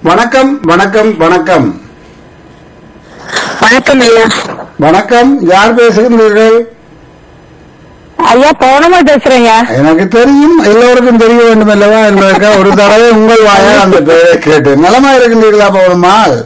வணக்கம் வணக்கம் வணக்கம் வணக்கம் ஐயா வணக்கம் யார் பேசுகின்றீர்கள் ஐயா பௌர்ணமா பேசுறேங்க எனக்கு தெரியும் எல்லோருக்கும் தெரிய வேண்டும் அல்லவா என்பதற்காக ஒரு தடவை உங்கள் வாயால் அந்த பெயரை கேட்டு நலமா இருக்கின்றீர்களா பௌர்ணமால்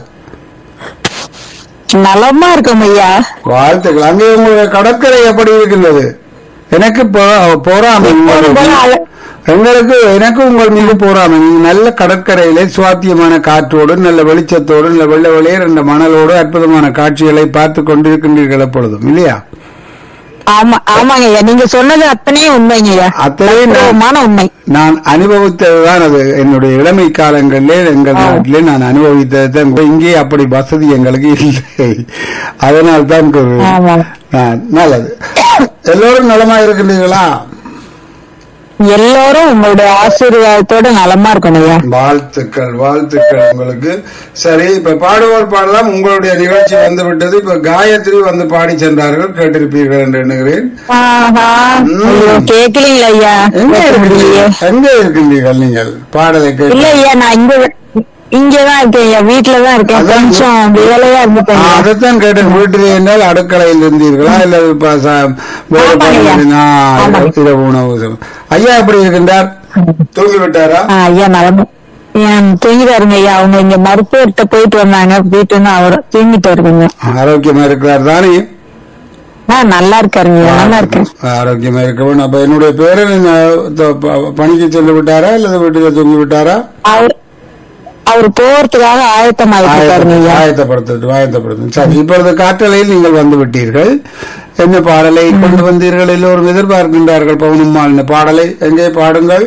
நலமா இருக்கும் ஐயா வாழ்த்துக்கள் அங்கே உங்களுடைய கடற்கரை எப்படி இருக்கின்றது எனக்கு போ- போராமை எப்போதும் போல அழ- எங்களுக்கு எனக்கு உங்கள் மீது போராமை நீங்க நல்ல கடற்கரையிலே சுவாத்தியமான காற்றோடு நல்ல வெளிச்சத்தோடு நல்ல வெள்ள வெளியேற என்ற மணலோடு அற்புதமான காட்சிகளை பார்த்து கொண்டிருக்கின்றீர்கள் எப்பொழுதும் இல்லையா ஆமா ஆமாங்க ஐயா நீங்க சொன்னது அத்தனையும் உண்மைங்க ஐயா அத்தனையும் நான் தத்ரூபமான உண்மை நான் அனுபவித்ததுதான் அது என்னுடைய இளமை காலங்களிலே எங்கள் ஆ. நாட்டிலே நான் அனுபவித்தது தான் இங்கே அப்படி வசதி எங்களுக்கு இல்லை அதனால் தான் கூறு- ஆமா. ஆ, நல்லது எல்லோரும் நலமா இருக்கின்றீர்களா எல்லோரும் உங்களுடைய ஆசீர்வாதத்தோட நலமா இருக்கணும் ஐயா வாழ்த்துக்கள் வாழ்த்துக்கள் உங்களுக்கு சரி இப்ப பாடுவோர் பாடலாம் உங்களுடைய நிகழ்ச்சி வந்து விட்டது இப்ப காயத்ரி வந்து பாடி சென்றார்கள் கேட்டிருப்பீர்கள் என்று எண்ணுகிறேன் ஆஹா. ம். ஐயோ, கேக்கலீங்களா ஐயா எங்க கேட்க முடியலையே. இருக்கின்றீர்கள் எங்க இருக்கின்றீர்கள் நீங்கள் பாடலை இல்ல கேட்டு ஐயா நான் இங்க இங்கதான் இருக்கேன் ஐயா வீட்டுலதான் இருக்கேன் அதான் கொஞ்சம் வேலையா இருந்துட்டேன் ஆ, ஐயா. அதைத்தான் கேட்டேன் வீட்டில் என்றால் அடுக்கலையில் இருந்தீர்களா இல்ல இப்ப ச- வேறு ஆமாங்க ஐயா. பணியில்? ஆ, ஆமாங்க. இரவு உணவு ஐயா எப்படி இருக்கின்றார் தூங்கி விட்டாரா ஆ, ஐயா நலமா ஏன் தூங்கிட்டாருங்க ஐயா அவங்க இங்க மருத்துவர்கிட்ட போயிட்டு வந்தாங்க போயிட்டு வந்து அவர் தூங்கிட்டு வருங்க ஆரோக்கியமா இருக்கிறார் தானே ஆ நல்லா இருக்காருங்க ஐயா, நல்லா இருக்கேன் ஆரோக்கியமா இருக்க வேண்டும் அப்ப என்னுடைய பேரன் என்ன, த- ப- பணிக்கு சென்று விட்டாரா அல்லது வீட்டில் தூங்கி விட்டாரா அவர் அவர் போறதுக்காக ஆயத்தமாயிட்டு இருக்காருங்க ஐயா ஆயத்தப்படுத்து ஆயத்தப்படுத்து சரி இப்பொழுது காற்றலையில் நீங்கள் வந்து விட்டீர்கள் என்ன பாடலை கொண்டு வந்தீர்கள் எல்லோரும் எதிர்பார்க்கின்றார்கள் பவுனம்மாள் இந்த பாடலை எங்கே பாடுங்கள்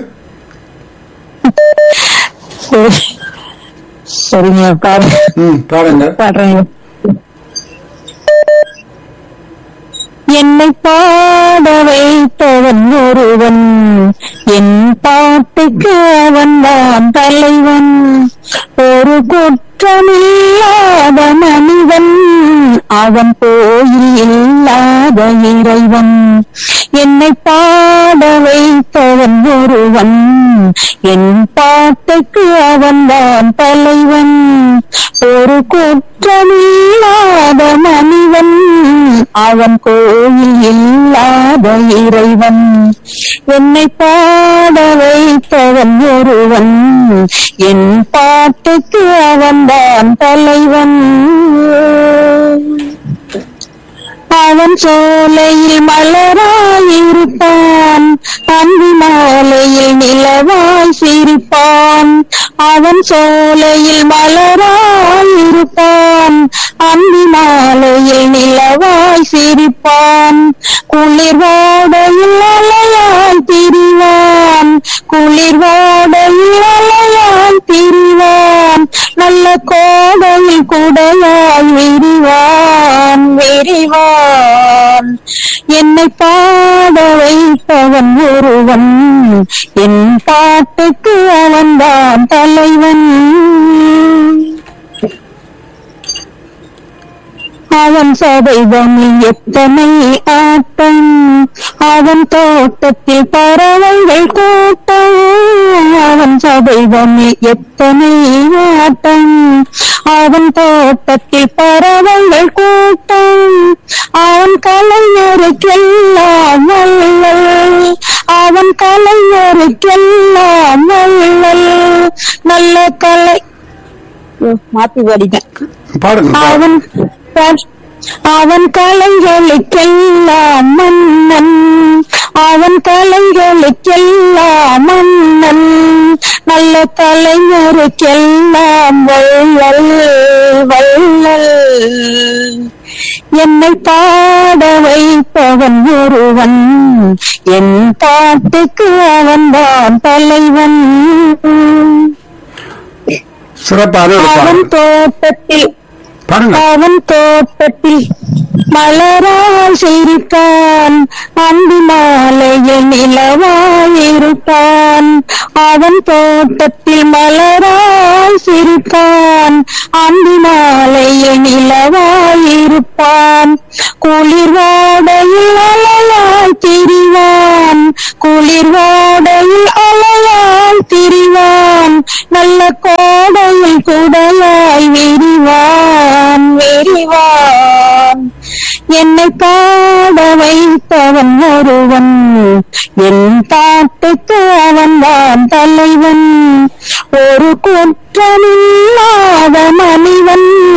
சரி. சரிங்க பாரு ம் பாடுங்கள் பாடுறேங்க என்னை பாட வைத்தவன் ஒருவன் என் பாட்டுக்கு அவன் தான் தலைவன் ஒரு குற்றமில்லாத மனிதன் அவன் கோயில் இல்லாத இறைவன் என்னை பாட வைத்தவன் ஒருவன் என் பாட்டுக்கு அவன் தான் தலைவன் ஒரு குற்றமில்லாத மனிதன் அவன் கோயில் இல்லாத இறைவன் என்னை பாட வைத்தவன் ஒருவன் என் பாட்டுக்கு அவன் தான் தலைவன் அவன் சோலையில் மலராயிருப்பான் அந்தி மாலையில் நிலவாய் சிரிப்பான் அவன் சோலையில் மலராயிருப்பான் அந்தி மாலையில் நிலவாய் சிரிப்பான் குளிர் வாடையில் அலையாய் திரிவான் குளிர் வாடையில் அலையாய் திரிவான் நல்ல கோடையில் குடையாய் விரிவான் விரிவான் என்னை பாட வைத்தவன் ஒருவன் என் பாட்டுக்கு அவன்தான் தலைவன் அவன் சதைவனி எத்தனை ஆட்டம் அவன் தோட்டத்தில் பறவைகள் கூட்டம் அவன் சதைவனி எத்தனை ஆட்டம் அவன் தோட்டத்தில் பறவைகள் கூட்டம் அவன் கலைஞருக்கெல்லாம் வள்ளல் அவன் கலைஞருக்கெல்லாம் வள்ளல் நல்ல கலை ஐயோ, மாத்தி பாடிட்டேன் பாடுங்க பாடுங்க. அவன் க- அவன் கலைகளுக்கெல்லாம் மன்னன் அவன் கலைகளுக்கெல்லாம் மன்னன் நல்ல கலைஞருக்கெல்லாம் வள்ளல் வள்ளல் என்னை பாட வைப்பவன் ஒருவன் என் பாட்டுக்கு அவன்தான் தலைவன் சிறப்பான ஒரு அவன் பாடல் தோட்டத்தில் பாருங்க அவன் தோட்டத்தில் மலரால் சிரித்தான் அந்தி மாலையில் நிலவாயிருப்பான் அவன் தோட்டத்தில் மலரால் சிரித்தான் அந்தி மாலையில் நிலவாயிருப்பான் குளிர் வாடையில் அலையாய் திரிவான் குளிர் வாடையில் அலையாய் திரிவான் வருவான் நல்ல கோடையில் குடையாய் விரிவான் விரிவான் என்னை பாட வைத்தவன் ஒருவன் என் பாட்டுக்கு அவன் தான் தலைவன் ஒரு குற்றம்